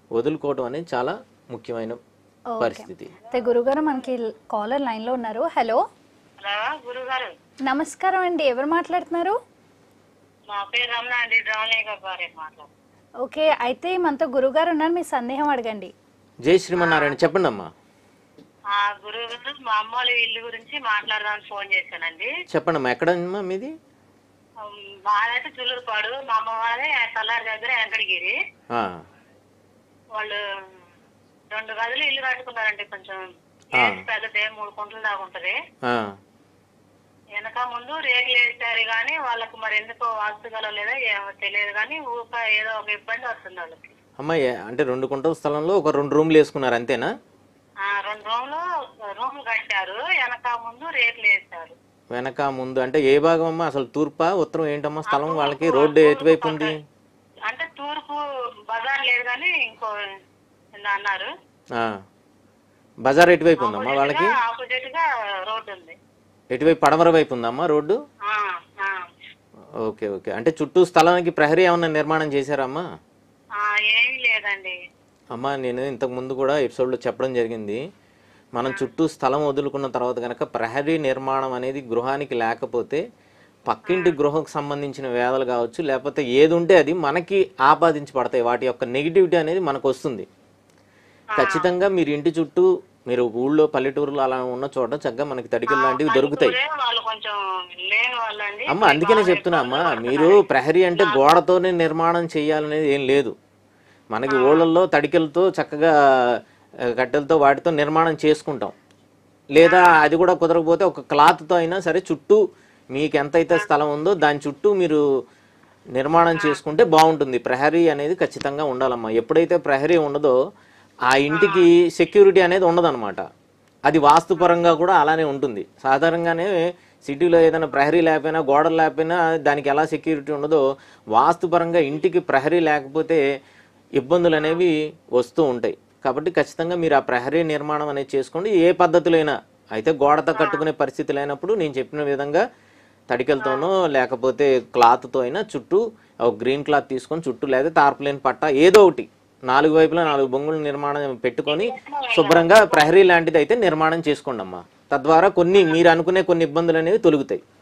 వదులుకోవడం అనేది చాలా ముఖ్యమైన పరిస్థితి అయితే గురుగారు మనకి కాలర్ లైన్లో ఉన్నారు హలో హలో గురుగారు నమస్కారం అండి ఎవరు మాట్లాడుతున్నారు మా పేరు రమణ అండి డ్రామలేఖ గారు మాట్లాడు ఓకే అయితే మనతో గురుగారు ఉన్నారు మీ సందేహం అడగండి జై శ్రీమన్నారాయణ చెప్పండి అమ్మా ఆ గురువు గారు మా అమ్మ వాళ్ళ ఇల్లు గురించి మాట్లాడదామని ఫోన్ చేశానండి చెప్పండి అమ్మా ఎక్కడమ్మా మీది ఉమ్, మాదైతే చుల్లూరుపాడు మా అమ్మ వాళ్ళే సల్లారి దగ్గర వెంకటగిరి ఆ, వాళ్ళు రెండు గదులు ఇల్లు కట్టుకున్నారండి కొంచెం ఆ. ఏజ్ పెద్దదే మూడు కుంటలు దాకా ఉంటది ఆ, వెనక ముందు రేకులు వేసారు కానీ వాళ్ళకు మరి ఎందుకో వాస్తుగలో లేదా ఏమో తెలియదు కానీ ఊక ఏదో ఒక ఇబ్బంది వస్తుంది వాళ్ళకి అమ్మా ఏ- అంటే రెండు కుంటల స్థలంలో ఒక రెండు రూమ్లు వేసుకున్నారు అంతేనా ఆ, రెండు రూమ్లు రూమ్లు కట్టారు వెనక ముందు రేకులు వేసారు వెనక ముందు అంటే ఏ భాగం అమ్మా అసలు తూర్పా ఉత్తరం ఏంటమ్మా స్థలం వాళ్ళకి రోడ్డు ఎటువైపు ఉంది అంటే తూర్పు బజార్ లేదు కానీ ఇంకో ఇలా అన్నారు ఆ, బజార్ ఎటువైపు ఉందమ్మా వాళ్ళకి ఆపోజిట్ గా రోడ్డు ఉంది ఎటువైపు పడమర వైపు ఉందమ్మా రోడ్డు ఆ, ఆ. ఓకే ఓకే అంటే చుట్టూ స్థలానికి ప్రహరీ ఏమన్నా నిర్మాణం చేశారమ్మా ఆ, ఏమీ లేదండి అమ్మా నేను ఇంతకు ముందు కూడా ఎపిసోడ్లో చెప్పడం జరిగింది మనం చుట్టూ స్థలం వదులుకున్న తర్వాత కనుక ప్రహరీ నిర్మాణం అనేది గృహానికి లేకపోతే పక్కింటి గృహకు సంబంధించిన వేదలు కావచ్చు లేకపోతే ఏది ఉంటే అది మనకి ఆపాదించబడతాయి వాటి యొక్క నెగిటివిటీ అనేది మనకు వస్తుంది ఖచ్చితంగా మీరు ఇంటి చుట్టూ మీరు ఊళ్ళో పల్లెటూరులో అలా ఉన్న చోట చక్కగా మనకి తడికలు లాంటివి దొరుకుతాయి ఊరే వాళ్ళు కొంచెం లేని వాళ్ళండి అమ్మ అందుకనే చెప్తున్నా అమ్మా మీరు ప్రహరీ అంటే గోడతోనే నిర్మాణం చేయాలనేది ఏం లేదు మనకి ఊళ్ళల్లో తడికెలతో చక్కగా ఆ, కట్టెలతో వాటితో నిర్మాణం చేసుకుంటాం లేదా అది కూడా కుదరకపోతే ఒక క్లాత్తో అయినా సరే చుట్టూ మీకు ఎంతైతే స్థలం ఉందో దాని చుట్టూ మీరు నిర్మాణం చేసుకుంటే బాగుంటుంది ప్రహరీ అనేది ఖచ్చితంగా ఉండాలమ్మా ఎప్పుడైతే ప్రహరీ ఉండదో ఆ ఇంటికి సెక్యూరిటీ అనేది ఉండదన్నమాట అది వాస్తుపరంగా కూడా అలానే ఉంటుంది సాధారణంగానే సిటీలో ఏదైనా ప్రహరీ లేకపోయినా గోడలు లేకపోయినా దానికి ఎలా సెక్యూరిటీ ఉండదో వాస్తుపరంగా ఇంటికి ప్రహరీ లేకపోతే ఇబ్బందులు అనేవి వస్తూ ఉంటాయి కాబట్టి ఖచ్చితంగా మీరు ఆ ప్రహరీ నిర్మాణం అనేది చేసుకోండి ఏ పద్ధతిలో అయినా అయితే గోడతో కట్టుకునే పరిస్థితి లేనప్పుడు నేను చెప్పిన విధంగా తడికలతోనో లేకపోతే క్లాత్తో అయినా చుట్టూ ఒక గ్రీన్ క్లాత్ తీసుకొని చుట్టూ లేదా తార్పులేని పట్ట ఏదో ఒకటి నాలుగు వైపులా నాలుగు బొంగులు నిర్మాణం పెట్టుకొని శుభ్రంగా ప్రహరీ లాంటిది అయితే నిర్మాణం చేసుకోండి అమ్మా తద్వారా కొన్ని మీరు అనుకునే కొన్ని ఇబ్బందులు అనేవి తొలుగుతాయి